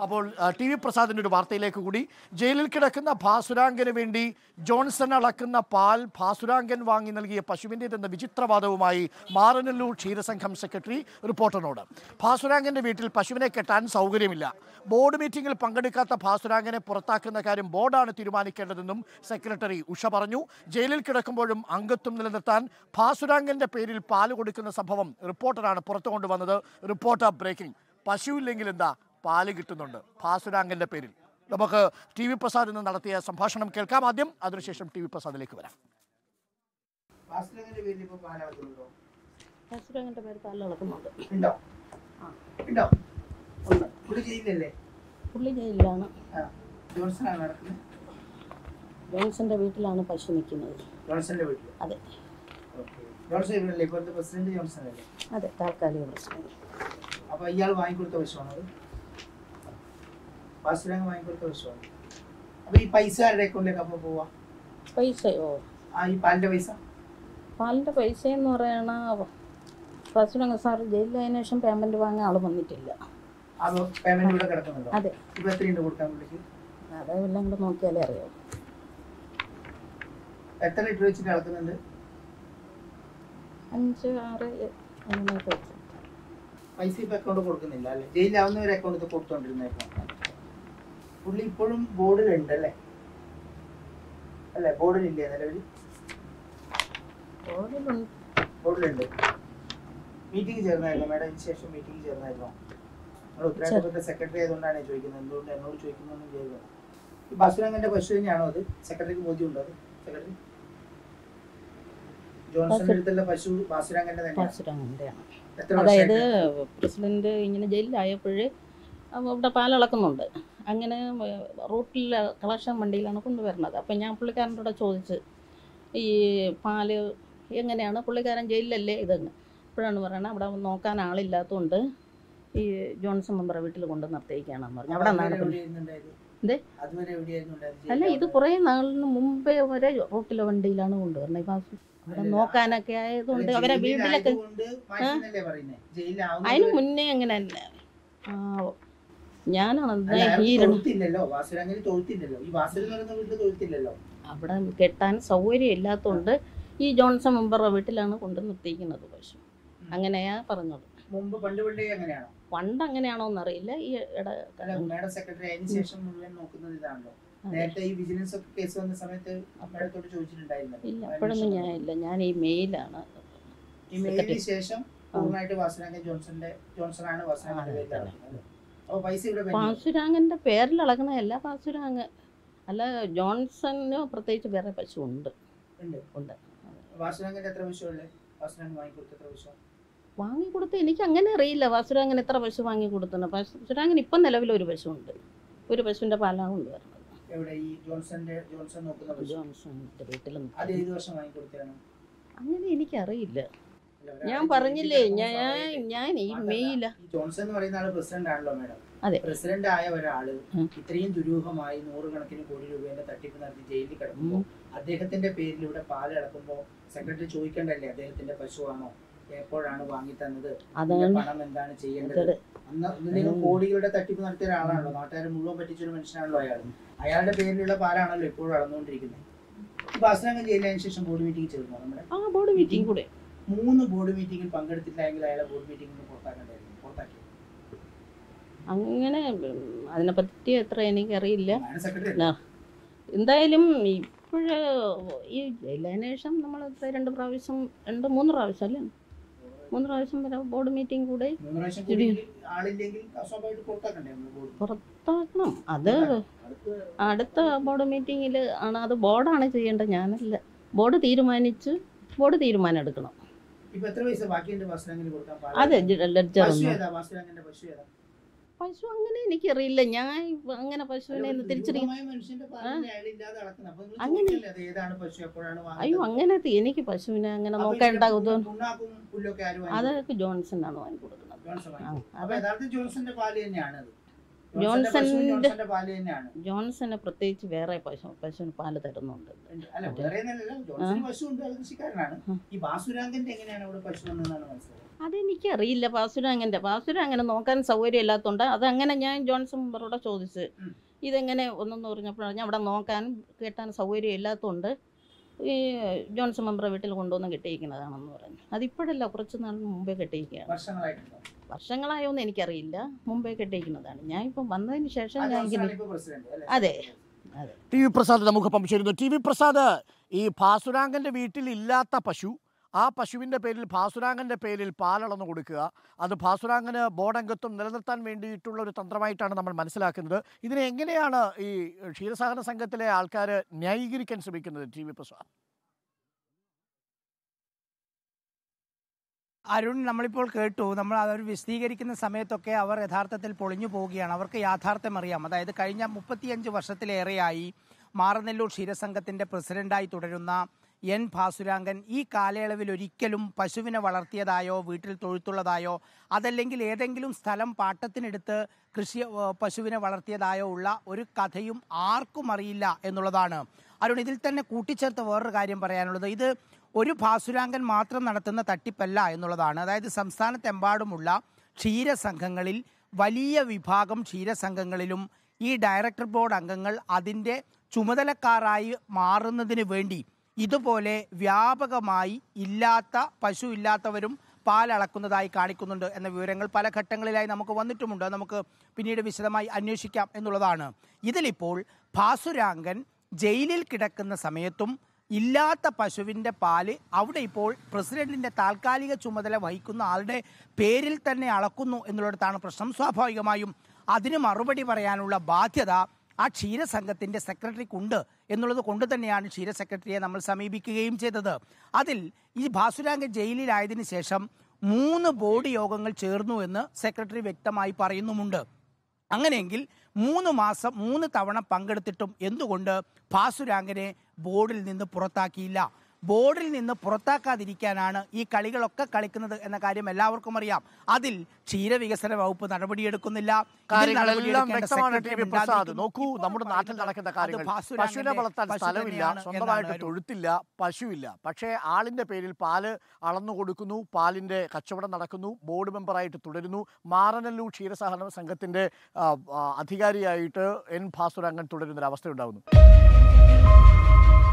അപ്പോൾ ആ, T V പ്രസാദിന്റെ ഒരു വാർത്തയിലേക്ക് കൂടി ജയിലിൽ കിടക്കുന്ന ഭാസുരാങ്കന് വേണ്ടി ജോൺസൺ അളക്കുന്ന പാൽ ഭാസുരാങ്കൻ വാങ്ങി നൽകിയ പശുവിൻ്റെതെന്ന വിചിത്രവാദവുമായി മാറനല്ലൂർ ക്ഷീരസംഘം സെക്രട്ടറി റിപ്പോർട്ടറിനോട് ഭാസുരാങ്കന്റെ വീട്ടിൽ പശുവിനെ കെട്ടാൻ സൗകര്യമില്ല ബോർഡ് മീറ്റിംഗിൽ പങ്കെടുക്കാത്ത ഭാസുരാങ്കനെ പുറത്താക്കുന്ന കാര്യം ബോർഡാണ് തീരുമാനിക്കേണ്ടതെന്നും സെക്രട്ടറി ഉഷ പറഞ്ഞു ജയിലിൽ കിടക്കുമ്പോഴും അംഗത്വം നിലനിർത്താൻ ഭാസുരാങ്കന്റെ പേരിൽ പാല് കൊടുക്കുന്ന സംഭവം റിപ്പോർട്ടറാണ് പുറത്തു കൊണ്ടുവന്നത് റിപ്പോർട്ടർ ബ്രേക്കിംഗ് പശുവില്ലെങ്കിൽ എന്താ പാല് കിട്ടുന്നുണ്ട് ഭാസുരാങ്കന്റെ പേരിൽ നമുക്ക് ടി വി പ്രസാദ് ഇന്ന് നടത്തിയ സംഭാഷണം കേൾക്കാം ആദ്യം അതിനുശേഷം ടി വി പ്രസാദിലേക്ക് വരാം ഭാസ്കരന്റെ പേരിൽ ഇപ്പൊ പാലാളത്തുണ്ടോ ഹസ്ബൻഡിന്റെ പേര് പാൽ ഇളക്കുന്നുണ്ട് ഉണ്ടോ ആ. ഉണ്ടോ ഉണ്ട് പുള്ളി ജയിലിലല്ലേ പുള്ളി ജയിലിലാണ് ആ ജോൺസൺ ആണ് നടക്കുന്നത് ജോൺസന്റെ വീട്ടിലാണ് പശു നിൽക്കുന്നത് ജോൺസന്റെ വീട്ടിൽ അതെ ഓക്കെ ജോൺസൺ ഇവിടെയല്ലേ ഇപ്പോഴത്തെ പ്രസിഡന്റ് ജോൺസൺ അല്ലേ അതെ താൽക്കാലിക പ്രശ്നം അപ്പൊ ഇയാൾ വാങ്ങിക്കൊടുത്ത പശുവാണ് അത് ഭാസ്കരങ്ങ് വാങ്ങിക്കൊടുത്ത പശുവാണ് അപ്പൊ ഈ പൈസ ആരുടെ അക്കൗണ്ടിലേക്ക് അപ്പൊ പോവാ പൈസയോ ആ ഈ പാലിന്റെ പൈസ പാലിന്റെ പൈസ എന്ന് പറയണ പശുരംഗ സാർ ജയിലിലായതിനു ശേഷം പേയ്മെന്റ് വാങ്ങാൻ ആൾ വന്നിട്ടില്ല ആ പേയ്മെന്റ് ഇവിടെ കിടക്കുന്നുണ്ടോ അതെ ഇപ്പൊ എത്രയുണ്ട് കൊടുക്കാൻ പുള്ളിക്ക് അതെല്ലാം കൂടെ നോക്കിയാലേ അറിയാം എത്ര ലിറ്റർ വെച്ചിട്ട് അളക്കുന്നുണ്ട് അഞ്ച് ആറ് എ- അങ്ങനെയൊക്കെ വെച്ച് പൈസ ഇപ്പൊ അക്കൗണ്ട് കൊടുക്കുന്നില്ല അല്ലേ ജയിലാവുന്നവരെ അക്കൗണ്ട് ഇത് കൊടുത്തോണ്ടിരുന്നേക്കാം പുള്ളി ഇപ്പോഴും ബോർഡിലുണ്ട് അല്ലേ അല്ലേ ബോർഡിലില്ലേ നിലവിൽ ഓരോന്നും ബോർഡിലുണ്ട് മീറ്റിംഗ് ചേർന്നായിരുന്നു മാഡം ഇതിന് ശേഷം മീറ്റിംഗ് ചേർന്നായിരുന്നു നിങ്ങൾ ഉത്തരവാദിത്തപ്പെട്ട സെക്രട്ടറി ആയതുകൊണ്ടാണ് ഞാൻ ചോദിക്കുന്നത് എന്തുകൊണ്ട് എന്നോട് ചോദിക്കുന്നൊന്നും ചെയ്തത് ഈ ബസുരംഗന്റെ പശു തന്നെയാണോ അത് സെക്രട്ടറിക്ക് ബോധ്യമുണ്ടോ അത് സെക്രട്ടറി ജോൺസന്റെ അടുത്തുള്ള പശു ബാസുരംഗന്റെ തന്നെയാണ് പശുരംഗൻ്റെയാണ് എത്ര അതായത് വർഷമായിട്ട് പ്രസിഡന്റ് ഇങ്ങനെ ജയിലിലായപ്പോഴേ അവ ഇവിടെ പാലിളക്കുന്നുണ്ട് അങ്ങനെ റൂട്ടിൽ കളക്ഷൻ വണ്ടിയിലാണ് കൊണ്ടുവരുന്നത് അപ്പം ഞാൻ പുള്ളിക്കാരൻ്റെ കൂടെ ചോദിച്ച് ഈ പാല് എങ്ങനെയാണ് പുള്ളിക്കാരൻ ജയിലിലല്ലേ ഇതെന്ന് അപ്പോഴാണ് പറയണത് അവിടെ നോക്കാൻ ആളില്ലാത്തതുകൊണ്ട് ഈ ജോൺസൺ മെമ്പറെ വീട്ടിൽ കൊണ്ട് നിർത്തിയിരിക്കുകയാണെന്ന് പറഞ്ഞു അവിടെ അതുവരെ നടക്കുന്നു എവിടെയായിരുന്നു ഉണ്ടായത്? എന്തേ? അതുവരെ എവിടെയായിരുന്നു ഉണ്ടായത്? അല്ല ഇത് കുറേ നാളിന് മുമ്പേ വരെ റൂട്ടിലെ വണ്ടിയിലാണ് കൊണ്ടുവരുന്നത് ഇപ്പം അവിടെ അല്ല, നോക്കാനൊക്കെ ആയതുകൊണ്ട് അല്ല, അവരെ വീട്ടിലൊക്കെ ജയിലിലായതുകൊണ്ട് മാറ്റുന്നല്ലേ പറയുന്നേ? ജയിലിലാവുന്നത് അതിന് മുന്നേ എങ്ങനെ തന്നെ ആ ഞാനാണ് അല്ല, ദേ അയാൾക്ക് ഈ ഇരുന്ന് തൊഴുത്തില്ലല്ലോ വാസുരങ്ങനെ തൊഴുത്തില്ലല്ലോ ഈ വാസുരൻ എന്ന് പറയുന്ന വീട്ടിൽ തൊഴുത്തില്ലല്ലോ അവിടെ കെട്ടാൻ സൗകര്യം ഇല്ലാത്തതുകൊണ്ട് ഈ ജോൺസൺ മെമ്പറുടെ വീട്ടിലാണ് കൊണ്ട് നിർത്തിയിരിക്കുന്നത് പശു അങ്ങനെയാ പറഞ്ഞത് മുമ്പ് പണ്ട് പണ്ടേ അങ്ങനെയാണോ പണ്ട് അങ്ങനെയാണോ എന്നറിയില്ല ഈ ഇട അല്ല മേഡം സെക്രട്ടറി അതിന് ശേഷം മുഴുവൻ നോക്കുന്നത് ഇതാണല്ലോ അതെ. നേരത്തെ ഈ വിജിലൻസ് ഒക്കെ കേസ് വന്ന സമയത്ത് മേഡത്തോട് ചോദിച്ചിട്ടുണ്ടായിരുന്നു ഇല്ല അപ്പോഴൊന്നും ഞാൻ ഇല്ല ഞാൻ ഈ മെയിലാണ് ഈ മെയിലിന് ശേഷം പൂർണ്ണമായിട്ട് വാസുരാങ്കൻ ജോൺസന്റെ ജോൺസൺ ആണ് വാസുരാങ്കന്റെ അതെ, പേരിൽ നടക്കുന്നത് അപ്പൊ പൈസ ഇവിടെ pending. പാസുരാങ്ങന്റെ പേരിൽ ഇളകണതല്ല പാസുരാങ്ങ് അല്ല ജോൺസണിന് പ്രത്യേകിച്ച് വേറെ പശു ഉണ്ട് ഉണ്ട് ഉണ്ട്. വാസുരാങ്കന്റെ എത്ര പശു ഉള്ളത് വാസുരാങ്കൻ വാങ്ങിക്കൊടുത്ത എത്ര പശു വാങ്ങിക്കൊടുത്ത് എനിക്ക് അങ്ങനെ അറിയില്ല വാസുരാങ്ങൻ എത്ര പശു വാങ്ങി കൊടുത്തുണ്ട് പശുരാങ്ങൻ ഇപ്പം നിലവിൽ ഒരു പശു ഉണ്ട് ഒരു പശുവിൻ്റെ പാലാണ് കൊണ്ടുവരുന്നത് എവിടെ ഈ ജോൺസന്റെ ജോൺസൺ നോക്കുന്ന പശു ജോൺസണിൻ്റെ വീട്ടിലും അത് ഏത് വർഷം വാങ്ങിക്കൊടുത്തതാണ് അങ്ങനെ എനിക്കറിയില്ല അല്ല, ഒരാളെ ഞാൻ ജയിലിൽ പറഞ്ഞില്ലേ കിടക്കുമ്പോൾ ഞാൻ സ്വാഭാവികമായിട്ടും ഞാൻ ഈ അതല്ല. മെയില ഈ ജോൺസൺ എന്ന് പറയുന്ന ആള് പ്രസിഡന്റ് ആണല്ലോ മാഡം അതെ. പ്രസിഡന്റ് ആയ ഒരാള് ഉം. ഇത്രയും ദുരൂഹമായി നൂറുകണക്കിന് കോടി രൂപയുടെ തട്ടിപ്പ് നടത്തി ജയിലിൽ കിടക്കുമ്പോൾ അദ്ദേഹത്തിന്റെ പേരിൽ ഇവിടെ പാല് ഇളക്കുമ്പോൾ സെക്രട്ടറി ചോദിക്കണ്ടല്ലേ അദ്ദേഹത്തിന്റെ പശുവാണോ എപ്പോഴാണ് വാങ്ങി തന്നത് ഇതിന്റെ അതാണ് പണം എന്താണ് ചെയ്യേണ്ടത് ഇത് അന്ന് ഒന്നില്ലെങ്കിൽ കോടികളുടെ തട്ടിപ്പ് നടത്തിയ ഒരാളാണല്ലോ നാട്ടുകാരെ മുഴുവൻ പറ്റിച്ചൊരു മനുഷ്യനാണല്ലോ അയാൾ അയാളുടെ പേരിലുള്ള പാലാണല്ലോ ഇപ്പോഴും അളന്നുകൊണ്ടിരിക്കുന്നത് ഈ ബാസ്രാംഗം ജയിലിന് ശേഷം ബോർഡ് മീറ്റിംഗ് ചേർന്നു നമ്മുടെ ആ ബോർഡ് മീറ്റിംഗ് കൂടെ മൂന്ന് ബോർഡ് മീറ്റിംഗിൽ പങ്കെടുത്തിട്ടില്ലെങ്കിൽ അയാളെ ബോർഡ് മീറ്റിംഗിൽ പുറത്താക്കണ്ടായിരുന്നു പുറത്താക്കി അങ്ങനെ ഉം, അതിനെപ്പറ്റി എത്ര എനിക്കറിയില്ല ആണ് സെക്രട്ടറി ആ. എന്തായാലും ഇപ്പോഴ് ഈ ജയിലിന് ശേഷം നമ്മൾ രണ്ട് പ്രാവശ്യം രണ്ട് മൂന്ന് പ്രാവശ്യം അല്ലേ മൂന്ന് പ്രാവശ്യം വരെ ബോർഡ് മീറ്റിംഗ് കൂടെ മൂന്ന് പ്രാവശ്യം കൂടി ആളില്ലെങ്കിൽ സ്വാഭാവികമായിട്ട് പുറത്താക്കണ്ടേ നമ്മൾ ബോർഡ് പുറത്താക്കണം അത് അടുത്ത ബോർഡ് മീറ്റിങ്ങിൽ ആണ് അത് ബോർഡാണ് ചെയ്യേണ്ടത് ഞാനല്ല ബോർഡ് തീരുമാനിച്ച് ബോർഡ് തീരുമാനം എടുക്കണം ഇപ്പൊ എത്ര പൈസ ബാക്കിയുണ്ട് ബാസ്രാംഗിന് കൊടുക്കാൻ പാല്? അതെ ലെഡ്ജർ പശു ഒന്നും ഏതാ ബാസ്രാംഗിന്റെ പശു ഏതാ പശു അങ്ങനെ എനിക്കറിയില്ല ഞാൻ അങ്ങനെ പശുവിനെ ഒന്ന് തിരിച്ചറിയാം ദുരൂഹമായ മനുഷ്യന്റെ പാലിനെ അയാളില്ലാതെ അളക്കുന്നത്. അപ്പൊ നിങ്ങൾ അങ്ങനെ- ചോദിക്കണ്ടേ അത് ഏതാണ് പശു എപ്പോഴാണ് അയ്യോ വാങ്ങുന്നത്? അങ്ങനെ തി- എനിക്ക് പശുവിനെ അങ്ങനെ അപ്പൊ നോക്കേണ്ട ഇതിന്റെ ഇതൊന്നും പുണ്ണാക്കും പുല്ലൊക്കെ ആര് വാങ്ങി അതൊക്കെ ജോൺസൺ ആണ് വാങ്ങി കൊടുക്കുന്നത് ജോൺസൺ വാങ്ങി ആ, അപ്പൊ അത് യഥാർത്ഥ ജോൺസന്റെ പാല് തന്നെയാണ് അത് ജോൺസന്റെ പശുവും ജോൺസന്റെ ജോൺസന്റെ പാല് തന്നെയാണ് ജോൺസന് പ്രത്യേകിച്ച് വേറെ പശു പശുവിന് പാല് തരുന്നുണ്ട് അല്ല വേറെ ഒന്നല്ലല്ലോ ജോൺസൺ പശു ഉണ്ട് അത് കൃഷിക്കാരനാണ് ആ. ഈ ബാസുരാങ്കന്റെ എങ്ങനെയാണ് ഇവിടെ പശു വന്നതെന്നാണ് മനസ്സിലായത് അതെനിക്കറിയില്ല പാസുരാങ്ങൻ്റെ പാസുരാങ്ങനെ നോക്കാൻ സൗകര്യം ഇല്ലാത്തതുകൊണ്ട് അതങ്ങനെ ഞാൻ ജോൺസൺ മെമ്പറോട് ചോദിച്ച് ഉം. ഇതെങ്ങനെ ഒന്നെന്ന് പറഞ്ഞപ്പോഴാണ് ഞാൻ അവിടെ നോക്കാൻ കേട്ടാൻ സൗകര്യം ഇല്ലാത്തതുകൊണ്ട് ഈ ജോൺസൺ മെമ്പറെ വീട്ടിൽ കൊണ്ടുവന്ന് കെട്ടിയിരിക്കുന്നതാണെന്ന് പറഞ്ഞു അതിപ്പോഴല്ല കുറച്ച് നാൾ മുമ്പേ കെട്ടിയിരിക്കുകയാണ് വർഷങ്ങളായിട്ടുണ്ടോ വർഷങ്ങളായോന്ന് എനിക്കറിയില്ല മുമ്പേ കെട്ടിയിരിക്കുന്നതാണ് ഞാൻ ഇപ്പം വന്നതിന് ശേഷം ആ ഞാൻ ജോൺസൺ ഇങ്ങനെ ആണ് ഇപ്പൊ പ്രസിഡന്റ് അല്ലേ അതെ അതെ ടി വി പ്രസാദ് നമുക്കൊപ്പം ചേരുന്നു ടി വി പ്രസാദ് ഈ ഭാസുരാങ്കന്റെ വീട്ടിൽ ഇല്ലാത്ത പശു ആ പശുവിൻ്റെ പേരിൽ ഭാസുരാങ്കന്റെ പേരിൽ പാലളന്നു കൊടുക്കുക അത് ഭാസുരാങ്കന് ബോർഡംഗത്വം നിലനിർത്താൻ വേണ്ടിയിട്ടുള്ള ഒരു തന്ത്രമായിട്ടാണ് നമ്മൾ മനസ്സിലാക്കുന്നത് ഇതിനെ എങ്ങനെയാണ് ഈ ക്ഷീരസഹകരണ സംഘത്തിലെ ആൾക്കാർ ന്യായീകരിക്കാൻ ശ്രമിക്കുന്നത് ടി വി പ്രസാദ് അരുൺ നമ്മളിപ്പോൾ കേട്ടു നമ്മൾ അവർ വിശദീകരിക്കുന്ന സമയത്തൊക്കെ അവർ യഥാർത്ഥത്തിൽ പൊളിഞ്ഞു പോവുകയാണ് അവർക്ക് യാഥാർത്ഥ്യം അറിയാം അതായത് കഴിഞ്ഞ മുപ്പത്തിയഞ്ച് വർഷത്തിലേറെയായി മാറനെല്ലൂർ ക്ഷീരസംഘത്തിന്റെ പ്രസിഡന്റായി തുടരുന്ന എൻ ഭാസുരാങ്കൻ ഈ കാലയളവിൽ ഒരിക്കലും പശുവിനെ വളർത്തിയതായോ വീട്ടിൽ തൊഴുത്തുള്ളതായോ അതല്ലെങ്കിൽ ഏതെങ്കിലും സ്ഥലം പാട്ടത്തിനെടുത്ത് കൃഷി ഏ, പശുവിനെ വളർത്തിയതായോ ഉള്ള ഒരു കഥയും ആർക്കും അറിയില്ല എന്നുള്ളതാണ് അരുൺ ഇതിൽ തന്നെ കൂട്ടിച്ചേർത്ത വേറൊരു കാര്യം പറയാനുള്ളത് ഇത് ഒരു ഭാസുരാങ്കൻ മാത്രം നടത്തുന്ന തട്ടിപ്പല്ല എന്നുള്ളതാണ് അതായത് സംസ്ഥാനത്തെമ്പാടുമുള്ള ക്ഷീരസംഘങ്ങളിൽ വലിയ വിഭാഗം ക്ഷീരസംഘങ്ങളിലും ഈ ഡയറക്ടർ ബോർഡ് അംഗങ്ങൾ അതിൻ്റെ ചുമതലക്കാരായി മാറുന്നതിന് വേണ്ടി ഇതുപോലെ വ്യാപകമായി ഇല്ലാത്ത പശു ഇല്ലാത്തവരും പാലളക്കുന്നതായി കാണിക്കുന്നുണ്ട് എന്ന വിവരങ്ങൾ പല ഘട്ടങ്ങളിലായി നമുക്ക് വന്നിട്ടുമുണ്ട് അത് നമുക്ക് പിന്നീട് വിശദമായി അന്വേഷിക്കാം എന്നുള്ളതാണ് ഇതിലിപ്പോൾ ഭാസുരാങ്കൻ ജയിലിൽ കിടക്കുന്ന സമയത്തും ഇല്ലാത്ത പശുവിൻ്റെ പാല് അവിടെ ഇപ്പോൾ പ്രസിഡന്റിന്റെ താൽക്കാലിക ചുമതല വഹിക്കുന്ന ആളുടെ പേരിൽ തന്നെ അളക്കുന്നു എന്നുള്ളിടത്താണ് പ്രശ്നം സ്വാഭാവികമായും അതിന് മറുപടി പറയാനുള്ള ബാധ്യത ആ ക്ഷീരസംഘത്തിന്റെ സെക്രട്ടറിക്കുണ്ട് എന്നുള്ളത് കൊണ്ട് തന്നെയാണ് ക്ഷീര സെക്രട്ടറിയെ നമ്മൾ സമീപിക്കുകയും ചെയ്തത് അതിൽ ഈ ഭാസുരാങ്കൻ ജയിലിലായതിനു ശേഷം മൂന്ന് ബോർഡ് യോഗങ്ങൾ ചേർന്നു എന്ന് സെക്രട്ടറി വ്യക്തമായി പറയുന്നുമുണ്ട് അങ്ങനെയെങ്കിൽ മൂന്ന് മാസം മൂന്ന് തവണ പങ്കെടുത്തിട്ടും എന്തുകൊണ്ട് ഭാസുരാങ്കനെ ബോർഡിൽ നിന്ന് പുറത്താക്കിയില്ല ബോർഡിൽ നിന്ന് പുറത്താക്കാതിരിക്കാനാണ് ഈ കളികളൊക്കെ കളിക്കുന്നത് എന്ന കാര്യം എല്ലാവർക്കും അറിയാം അതിൽ ക്ഷീരവികസന വകുപ്പ് നടപടിയെടുക്കുന്നില്ല ഇതിൽ കാര്യങ്ങളെല്ലാം നടപടിയെടുക്കേണ്ട വ്യക്തമാണ് ടി സെക്രട്ടറി വി പ്രസാദ് മിണ്ടാതിരിക്കുന്നു. നോക്കൂ ഇപ്പോൾ നമ്മുടെ നാട്ടിൽ പറയുന്നത് നടക്കുന്ന അത് കാര്യങ്ങൾ ഭാസുരാങ്കന്റെ പശുവിനെ വളർത്താൻ പശു സ്ഥലമില്ല തന്നെയാണ് സ്വന്തമായിട്ട് എന്നാണ് തൊഴുത്തില്ല പശുവില്ല പക്ഷേ ആളിന്റെ പേരിൽ പാല് അളന്നു കൊടുക്കുന്നു പാലിന്റെ കച്ചവടം നടക്കുന്നു ബോർഡ് മെമ്പറായിട്ട് തുടരുന്നു മാറനല്ലൂർ ക്ഷീരസഹകരണ സംഘത്തിന്റെ ആ, ആ, അധികാരിയായിട്ട് എൻ ഭാസുരാങ്കൻ തുടരുന്ന ഒരു അവസ്ഥയുണ്ടാകുന്നു